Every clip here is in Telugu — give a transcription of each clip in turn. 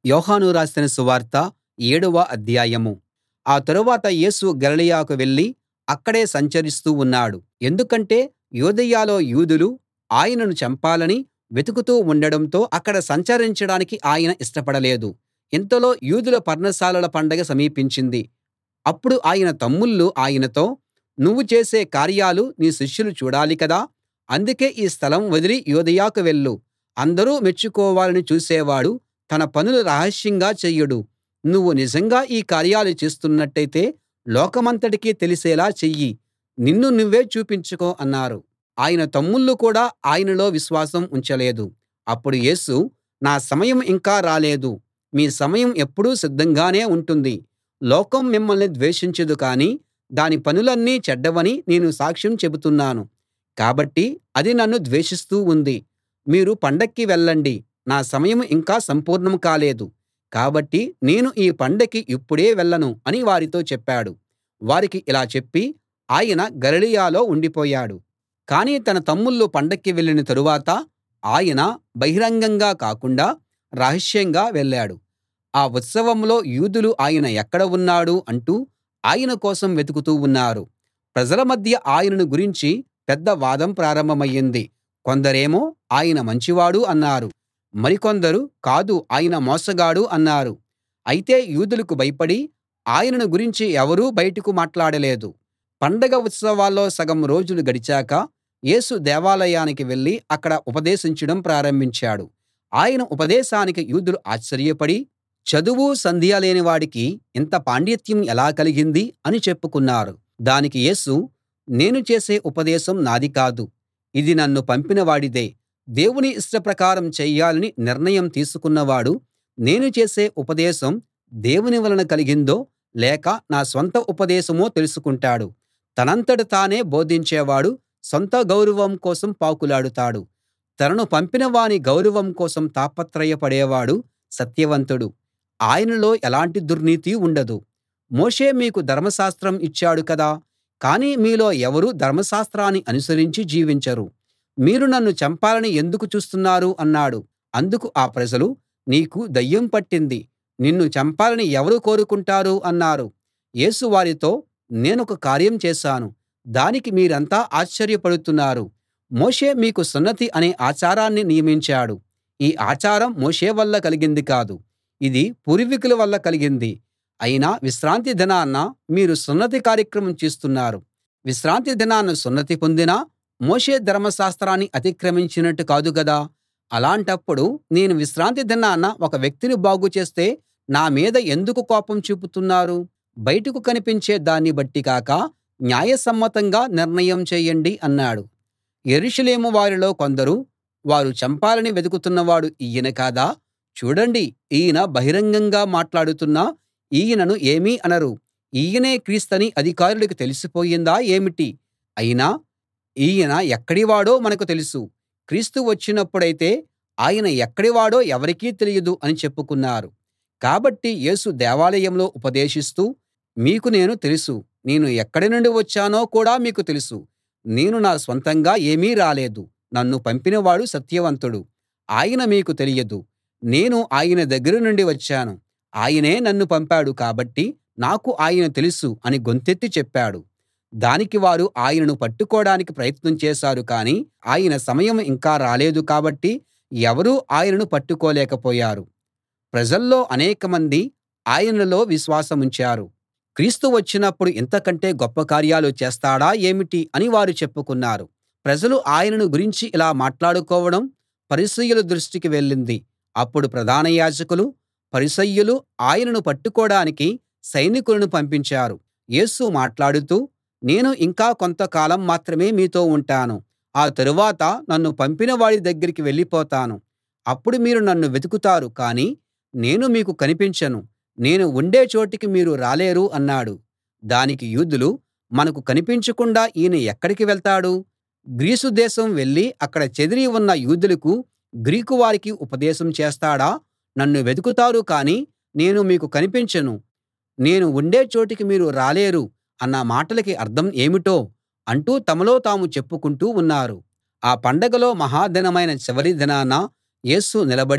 యోహాను రాసిన సువార్త ఏడవ అధ్యాయం ఆ తరువాత యేసు గలిలయకు వెళ్ళి అక్కడే సంచరిస్తూ ఉన్నాడు ఎందుకంటే యూదయలో యూదులు ఆయనను చంపాలని వెతుకుతూ ఉండడంతో అక్కడ సంచరించడానికి ఆయన ఇష్టపడలేదు ఇంతలో యూదుల పర్ణశాలల పండగ సమీపించింది అప్పుడు ఆయన తమ్ముళ్ళు ఆయనతో నువ్వు చేసే కార్యాలు నీ శిష్యులు చూడాలి కదా అందుకే ఈ స్థలం వదిలి యూదయకు వెళ్ళు అందరూ మెచ్చుకోవాలని చూసేవాడు తన పనులు రహస్యంగా చెయ్యడు నువ్వు నిజంగా ఈ కార్యాలు చేస్తున్నట్టయితే లోకమంతటికీ తెలిసేలా చెయ్యి నిన్ను నువ్వే చూపించుకో అన్నారు ఆయన తమ్ముళ్ళు కూడా ఆయనలో విశ్వాసం ఉంచలేదు అప్పుడు యేసు నా సమయం ఇంకా రాలేదు మీ సమయం ఎప్పుడూ సిద్ధంగానే ఉంటుంది లోకం మిమ్మల్ని ద్వేషించదు కానీ దాని పనులన్నీ చెడ్డవని నేను సాక్ష్యం చెబుతున్నాను కాబట్టి అది నన్ను ద్వేషిస్తూ ఉంది మీరు పండక్కి వెళ్ళండి నా సమయం ఇంకా సంపూర్ణం కాలేదు కాబట్టి నేను ఈ పండక్కి ఇప్పుడే వెళ్ళను అని వారితో చెప్పాడు వారికి ఇలా చెప్పి ఆయన గలిలయలో ఉండిపోయాడు కానీ తన తమ్ముళ్ళు పండక్కి వెళ్ళిన తరువాత ఆయన బహిరంగంగా కాకుండా రహస్యంగా వెళ్ళాడు ఆ ఉత్సవంలో యూదులు ఆయన ఎక్కడ ఉన్నాడు అంటూ ఆయన కోసం వెతుకుతూ ఉన్నారు ప్రజల మధ్య ఆయనను గురించి పెద్ద వాదం ప్రారంభమయ్యింది కొందరేమో ఆయన మంచివాడు అన్నారు మరికొందరు కాదు ఆయన మోసగాడు అన్నారు అయితే యూదులకు భయపడి ఆయనను గురించి ఎవరూ బయటకు మాట్లాడలేదు పండగ ఉత్సవాల్లో సగం రోజులు గడిచాక యేసు దేవాలయానికి వెళ్ళి అక్కడ ఉపదేశించడం ప్రారంభించాడు ఆయన ఉపదేశానికి యూదులు ఆశ్చర్యపడి చదువు సంధ్య లేని వాడికి ఇంత పాండిత్యం ఎలా కలిగింది అని చెప్పుకున్నారు దానికి యేసు నేను చేసే ఉపదేశం నాది కాదు ఇది నన్ను పంపిన వాడిదే దేవుని ఇష్టప్రకారం చెయ్యాలని నిర్ణయం తీసుకున్నవాడు నేను చేసే ఉపదేశం దేవుని వలన కలిగిందో లేక నా స్వంత ఉపదేశమో తెలుసుకుంటాడు తనంతట తానే బోధించేవాడు సొంత గౌరవం కోసం పాకులాడుతాడు తనను పంపిన వాని గౌరవం కోసం తాపత్రయపడేవాడు సత్యవంతుడు ఆయనలో ఎలాంటి దుర్నీతి ఉండదు మోషే మీకు ధర్మశాస్త్రం ఇచ్చాడు కదా కానీ మీలో ఎవరూ ధర్మశాస్త్రాన్ని అనుసరించి జీవించరు మీరు నన్ను చంపాలని ఎందుకు చూస్తున్నారు అన్నాడు అందుకు ఆ ప్రజలు నీకు దయ్యం పట్టింది నిన్ను చంపాలని ఎవరు కోరుకుంటారు అన్నారు యేసు వారితో నేనొక కార్యం చేశాను దానికి మీరంతా ఆశ్చర్యపడుతున్నారు మోషే మీకు సున్నతి అనే ఆచారాన్ని నియమించాడు ఈ ఆచారం మోషే వల్ల కలిగింది కాదు ఇది పూర్వీకుల వల్ల కలిగింది అయినా విశ్రాంతి దినాన మీరు సున్నతి కార్యక్రమం చేస్తున్నారు విశ్రాంతి దినాన సున్నతి పొందినా మోషే ధర్మశాస్త్రాన్ని అతిక్రమించినట్టు కాదు గదా అలాంటప్పుడు నేను విశ్రాంతి దినాన ఒక వ్యక్తిని బాగు చేస్తే నా మీద ఎందుకు కోపం చూపుతున్నారు బయటకు కనిపించే దాన్ని బట్టి కాక న్యాయసమ్మతంగా నిర్ణయం చేయండి అన్నాడు యెరూషలేము వారిలో కొందరు వారు చంపాలని వెతుకుతున్నవాడు ఈయన కాదా చూడండి ఈయన బహిరంగంగా మాట్లాడుతున్నా ఈయనను ఏమీ అనరు ఈయనే క్రీస్తని అధికారులకు తెలిసిపోయిందా ఏమిటి అయినా ఈయన ఎక్కడివాడో మనకు తెలుసు క్రీస్తు వచ్చినప్పుడైతే ఆయన ఎక్కడివాడో ఎవరికీ తెలియదు అని చెప్పుకున్నారు కాబట్టి యేసు దేవాలయంలో ఉపదేశిస్తూ మీకు నేను తెలుసు నేను ఎక్కడి నుండి వచ్చానో కూడా మీకు తెలుసు నేను నా స్వంతంగా ఏమీ రాలేదు నన్ను పంపినవాడు సత్యవంతుడు ఆయన మీకు తెలియదు నేను ఆయన దగ్గర నుండి వచ్చాను ఆయనే నన్ను పంపాడు కాబట్టి నాకు ఆయన తెలుసు అని గొంతెత్తి చెప్పాడు దానికి వారు ఆయనను పట్టుకోడానికి ప్రయత్నం చేశారు కానీ ఆయన సమయం ఇంకా రాలేదు కాబట్టి ఎవరూ ఆయనను పట్టుకోలేకపోయారు ప్రజల్లో అనేకమంది ఆయనలో విశ్వాసముంచారు క్రీస్తు వచ్చినప్పుడు ఇంతకంటే గొప్ప కార్యాలు చేస్తాడా ఏమిటి అని వారు చెప్పుకున్నారు ప్రజలు ఆయనను గురించి ఇలా మాట్లాడుకోవడం పరిసయ్యుల దృష్టికి వెళ్ళింది అప్పుడు ప్రధాన యాజకులు పరిసయ్యులు ఆయనను పట్టుకోడానికి సైనికులను పంపించారు యేసు మాట్లాడుతూ నేను ఇంకా కొంతకాలం మాత్రమే మీతో ఉంటాను ఆ తరువాత నన్ను పంపిన వాడి దగ్గరికి వెళ్ళిపోతాను అప్పుడు మీరు నన్ను వెతుకుతారు కానీ నేను మీకు కనిపించను నేను ఉండే చోటికి మీరు రాలేరు అన్నాడు దానికి యూదులు మనకు కనిపించకుండా ఈయన ఎక్కడికి వెళ్తాడు గ్రీసు దేశం వెళ్ళి అక్కడ చెదిరి ఉన్న యూదులకు గ్రీకు వారికి ఉపదేశం చేస్తాడా నన్ను వెతుకుతారు కానీ నేను మీకు కనిపించను నేను ఉండే చోటికి మీరు రాలేరు అన్న మాటలకి అర్థం ఏమిటో అంటూ తమలో తాము చెప్పుకుంటూ ఉన్నారు ఆ పండగలో మహాదినమైన చివరి దినాన యేసు నిలబడి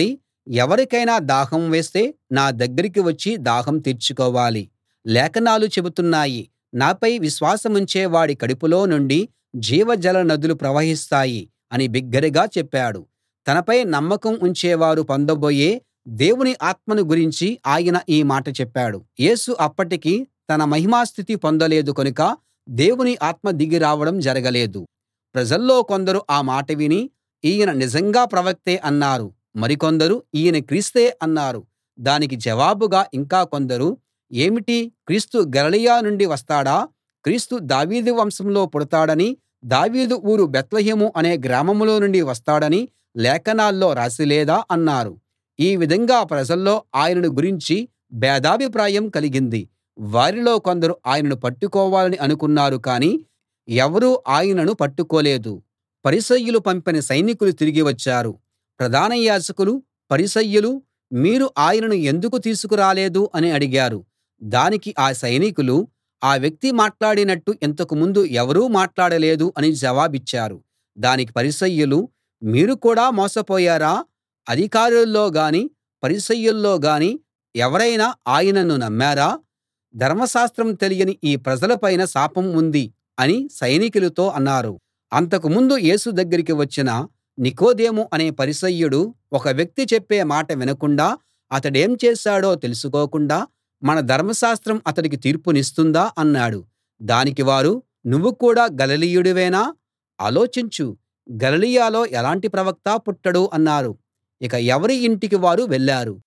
ఎవరికైనా దాహం వేస్తే నా దగ్గరికి వచ్చి దాహం తీర్చుకోవాలి లేఖనాలు చెబుతున్నాయి నాపై విశ్వాసముంచే వాడి కడుపులో నుండి జీవజల నదులు ప్రవహిస్తాయి అని బిగ్గరగా చెప్పాడు తనపై నమ్మకం ఉంచేవారు పొందబోయే దేవుని ఆత్మను గురించి ఆయన ఈ మాట చెప్పాడు యేసు అప్పటికి తన మహిమా స్థితి పొందలేదు కనుక దేవుని ఆత్మ దిగి రావడం జరగలేదు ప్రజల్లో కొందరు ఆ మాట విని ఈయన నిజంగా ప్రవక్తే అన్నారు మరికొందరు ఈయన క్రీస్తే అన్నారు దానికి జవాబుగా ఇంకా కొందరు ఏమిటి క్రీస్తు గలిలయ నుండి వస్తాడా క్రీస్తు దావీదు వంశంలో పుడతాడని దావీదు ఊరు బేత్లెహేము అనే గ్రామంలో నుండి వస్తాడని లేఖనాల్లో రాసి లేదా అన్నారు ఈ విధంగా ప్రజల్లో ఆయనను గురించి భేదాభిప్రాయం కలిగింది వారిలో కొందరు ఆయనను పట్టుకోవాలని అనుకున్నారు కానీ ఎవరూ ఆయనను పట్టుకోలేదు పరిసయ్యులు పంపిన సైనికులు తిరిగి వచ్చారు ప్రధాన యాజకులు పరిసయ్యులు మీరు ఆయనను ఎందుకు తీసుకురాలేదు అని అడిగారు దానికి ఆ సైనికులు ఆ వ్యక్తి మాట్లాడినట్టు ఇంతకు ముందు ఎవరూ మాట్లాడలేదు అని జవాబిచ్చారు దానికి పరిసయ్యులు మీరు కూడా మోసపోయారా అధికారుల్లో గాని పరిసయ్యుల్లో గాని ఎవరైనా ఆయనను నమ్మారా ధర్మశాస్త్రం తెలియని ఈ ప్రజల పైన శాపం ఉంది అని సైనికులతో అన్నారు అంతకు ముందు యేసు దగ్గరికి వచ్చిన నికోదేము అనే పరిసయ్యుడు ఒక వ్యక్తి చెప్పే మాట వినకుండా అతడేం చేశాడో తెలుసుకోకుండా మన ధర్మశాస్త్రం అతడికి తీర్పునిస్తుందా అన్నాడు దానికి వారు నువ్వు కూడా గలిలయుడివేనా ఆలోచించు గలిలయలో ఎలాంటి ప్రవక్తా పుట్టడు అన్నారు ఇక ఎవరి ఇంటికి వారు వెళ్ళారు